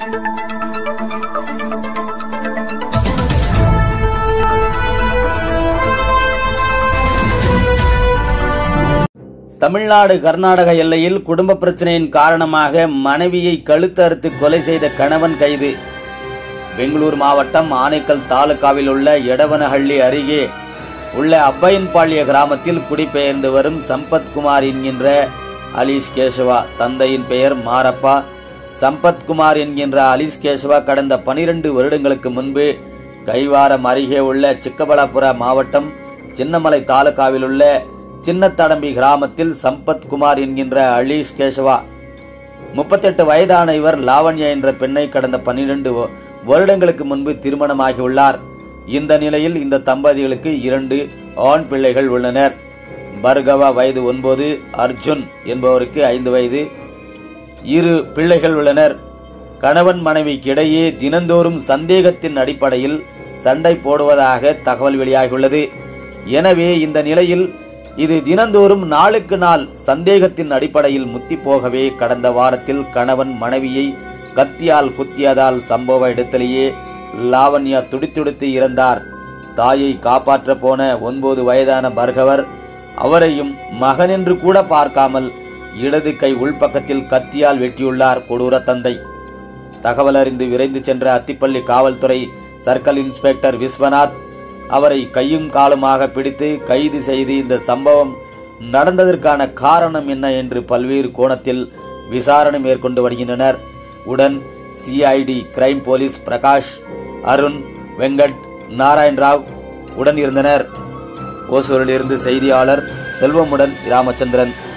தமிழ்நாடு கர்நாடக எல்லையில் குடும்ப பிரச்சனையின் காரணமாக மனைவியை கழுத்தறுத்து கொலை செய்த கணவன் கைது பெங்களூர் மாவட்டம் ஆனைக்கல் தாலுகாவில் உள்ள எடவனஹள்ளி அருகே உள்ள அப்பையன்பாளைய கிராமத்தில் குடிபெயர்ந்து வரும் சம்பத்குமார் என்கின்ற அலீஷ் கேசவா தந்தையின் பெயர் மாரப்பா சம்பத்குமார் என்கின்ற அலீஷ் கேசவா கடந்த பனிரெண்டு வருடங்களுக்கு முன்பு கைவாரம் அருகே உள்ள சிக்கபலாபுர மாவட்டம் சின்னமலை தாலுகாவில் உள்ள சின்னத்தடம்பி கிராமத்தில் சம்பத்குமார் என்கின்ற அலீஷ் கேசவா முப்பத்தெட்டு வயதான இவர் லாவண்யா என்ற பெண்ணை கடந்த பன்னிரண்டு வருடங்களுக்கு முன்பு திருமணமாகியுள்ளார் இந்த நிலையில் இந்த தம்பதிகளுக்கு இரண்டு ஆண் பிள்ளைகள் உள்ளனர் பர்கவா வயது ஒன்பது அர்ஜுன் என்பவருக்கு ஐந்து வயது இரு பிள்ளைகள் உள்ளனர் கணவன் மனைவிக்கு இடையே தினந்தோறும் சந்தேகத்தின் அடிப்படையில் சண்டை போடுவதாக தகவல் வெளியாகியுள்ளது எனவே இந்த நிலையில் இது தினந்தோறும் நாளுக்கு நாள் சந்தேகத்தின் அடிப்படையில் முத்தி போகவே கடந்த வாரத்தில் கணவன் மனைவியை கத்தியால் குத்தியதால் சம்பவ இடத்திலேயே லாவண்யா துடித்துடித்து இறந்தார் தாயை காப்பாற்ற போன ஒன்பது வயதான பர்கவர் அவரையும் மகனென்று கூட பார்க்காமல் இடது கை உள்பக்கத்தில் கத்தியால் வெட்டியுள்ளார் கொடூர தந்தை தகவல் அறிந்து விரைந்து சென்ற அத்திப்பள்ளி காவல்துறை சர்க்கிள் இன்ஸ்பெக்டர் விஸ்வநாத் அவரை கையும் காலுமாக பிடித்து கைது செய்து இந்த சம்பவம் நடந்ததற்கான காரணம் என்ன என்று பல்வேறு கோணத்தில் விசாரணை மேற்கொண்டு வருகின்றனர் உடன் CID crime police Prakash Arun Venkat Narayan Rao உடன் இருந்தனர் ஓசூரிலிருந்து செய்தியாளர் செல்வமுடன் ராமச்சந்திரன்